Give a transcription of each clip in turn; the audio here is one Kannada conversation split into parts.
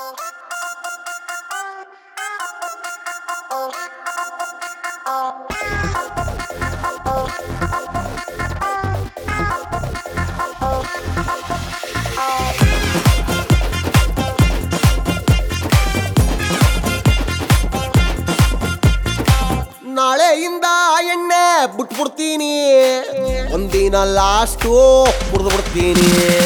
ನಾಳೆಯಿಂದ ಎಣ್ಣೆ ಬಿಟ್ಬಿಡ್ತೀನಿ ಒಂದಿನ ಲಾಸ್ಟು ಕುಡ್ದು ಬಿಡ್ತೀನಿ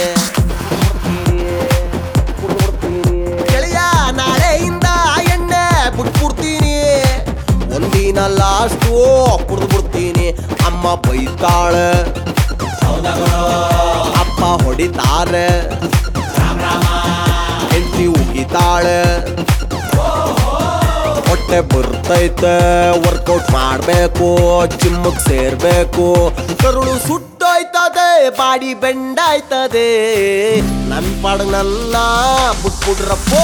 ಗೆಳೆಯ ನಾಳೆಯಿಂದ ಎಣ್ಣೆ ಬಿಟ್ಬಿಡ್ತೀನಿ ಒಂದಿನ ಲಾಸ್ಟು ಕುಡ್ದು ಬಿಡ್ತೀನಿ ಅಮ್ಮ ಬೈತಾಳೆ ಅಪ್ಪ ಹೊಡಿತಾರೆ ಹೆಂಡತಿ ಉಗಿತಾಳೆ ಹೊಟ್ಟೆ ಬರ್ತೈತೆ ವರ್ಕೌಟ್ ಮಾಡ್ಬೇಕು ಜಿಮ್ಗೆ ಸೇರ್ಬೇಕು ಕರುಳು ಸುಟ್ಟೋಯ್ತದೆ ಬಾಡಿ ಬೆಂಡಾಯ್ತದೆ ನನ್ ಪಾಡನಲ್ಲ ಬಿಟ್ಬಿಡ್ರಪ್ಪೋ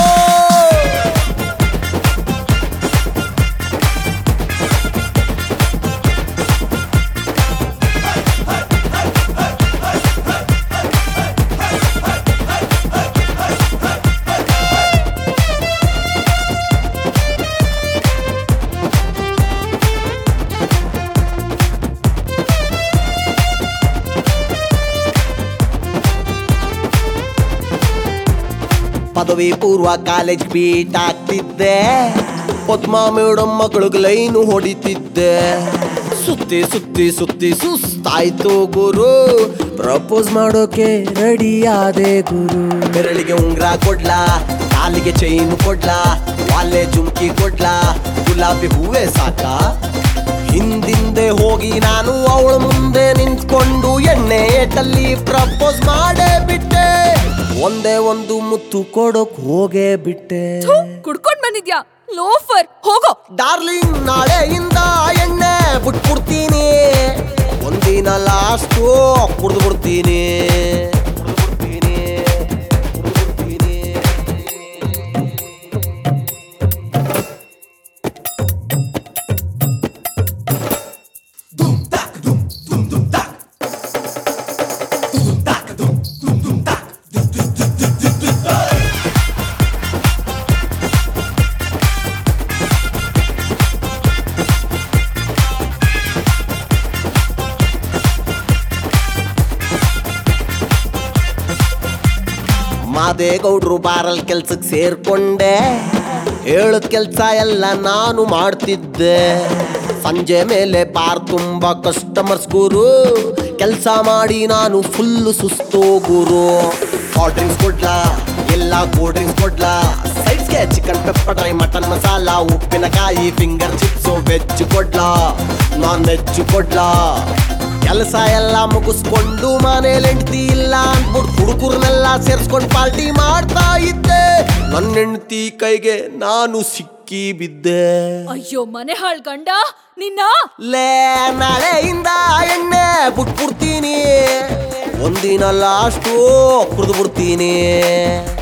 ಪದವಿ ಪೂರ್ವ ಕಾಲೇಜ್ ಬೀಟ್ ಆಗ್ತಿದ್ದೆ ಪದ್ಮ ಮೇಡಮ್ ಮಗಳಿಗೆ ಲೈನು ಹೊಡಿತಿದ್ದೆ ಸುತ್ತಿ ಸುತ್ತಿ ಸುತ್ತಿ ಸುಸ್ತಾಯ್ತು ಗುರು ಪ್ರಪೋಸ್ ಮಾಡೋಕೆ ರೆಡಿ ಆದೆ ಗುರು ಬೆರಳಿಗೆ ಉಂಗ್ರ ಕೊಡ್ಲಾ ಕಾಲಿಗೆ ಚೈನ್ ಕೊಡ್ಲಾ ವಾಲೆ ಜುಮ್ಕಿ ಕೊಡ್ಲಾ ಗುಲಾಬಿ ಹೂವೇ ಸಾಕಾ ಹಿಂದಿಂದೆ ಹೋಗಿ ನಾನು ಅವಳ ಮುಂದೆ ನಿಂತ್ಕೊಂಡು ಎಣ್ಣೆ ಏಟಲ್ಲಿ ಪ್ರಪೋಸ್ ಮಾಡೇ ಬಿಟ್ಟೆ ಒಂದೇ ಒಂದು ಮುತ್ತು ಕೊಡೋಕ್ ಹೋಗೇ ಬಿಟ್ಟೆ ಥು, ಕುಡ್ಕೊಂಡ್ ಬಂದಿದ್ಯಾ ಲೋಫರ್ ಹೋಗೋ ಡಾರ್ಲಿಂಗ್ ನಾಳೆಯಿಂದ ಎಣ್ಣೆ ಬಿಟ್ಬಿಡ್ತೀನಿ ಒಂದಿನ ಲಾಸ್ಟು ಕುಡ್ದು ಬಿಡ್ತೀನಿ ಕುಡ್ದ್ಬಿಡ್ತೀನಿ, ಕುಡ್ದ್ಬಿಡ್ತೀನಿ. ಮಾದೇಗೌಡ್ರು ಬಾರಲ್ ಕೆಲ್ಸಕ್ಕೆ ಸೇರ್ಕೊಂಡೆ ಹೇಳದ್ ಕೆಲ್ಸ ಎಲ್ಲ ನಾನು ಮಾಡ್ತಿದ್ದೆ ಸಂಜೆ ಮೇಲೆ ಬಾರ್ ತುಂಬ ಕಸ್ಟಮರ್ಸ್ ಗುರು ಕೆಲಸ ಮಾಡಿ ನಾನು ಫುಲ್ ಸುಸ್ತು ಗುರು ಹಾಟ್ ಡ್ರಿಂಕ್ಸ್ ಕೊಡ್ಲಾ ಎಲ್ಲ ಕೋಲ್ಡ್ ಡ್ರಿಂಕ್ಸ್ ಕೊಡ್ಲಾ ಸೈಡ್ಸ್ಗೆ chicken pepper dry mutton masala ಉಪ್ಪಿನಕಾಯಿ ಫಿಂಗರ್ ಚಿಪ್ಸು ವೆಜ್ ಕೊಡ್ಲಾ ನಾನ್ ವೆಜ್ ಕೊಡ್ಲಾ ಕೆಲಸ ಎಲ್ಲ ಮುಗಿಸ್ಕೊಂಡು ಮನೇಲಿ ಹೆಂಡತಿ ಇಲ್ಲ ಅಂದ್ಬಿಟ್ಟು ಹುಡುಗರ್ನೆಲ್ಲ ಸೇರ್ಸ್ಕೊಂಡು ಪಾರ್ಟಿ ಮಾಡ್ತಾ ಇದ್ದೆ ನನ್ನ ಹೆಂಡತಿ ಕೈಗೆ ನಾನು ಸಿಕ್ಕಿ ಬಿದ್ದೆ ಅಯ್ಯೋ ಮನೆ ಹಾಳ್ ಗಂಡ ನಿನ್ನ ಲೇ ನಾಳೆಯಿಂದ ಎಣ್ಣೆ ಬಿಟ್ಬಿಡ್ತೀನಿ ಒಂದಿನ ಲಾಸ್ಟು ಕುಡ್ದು ಬಿಡ್ತೀನಿ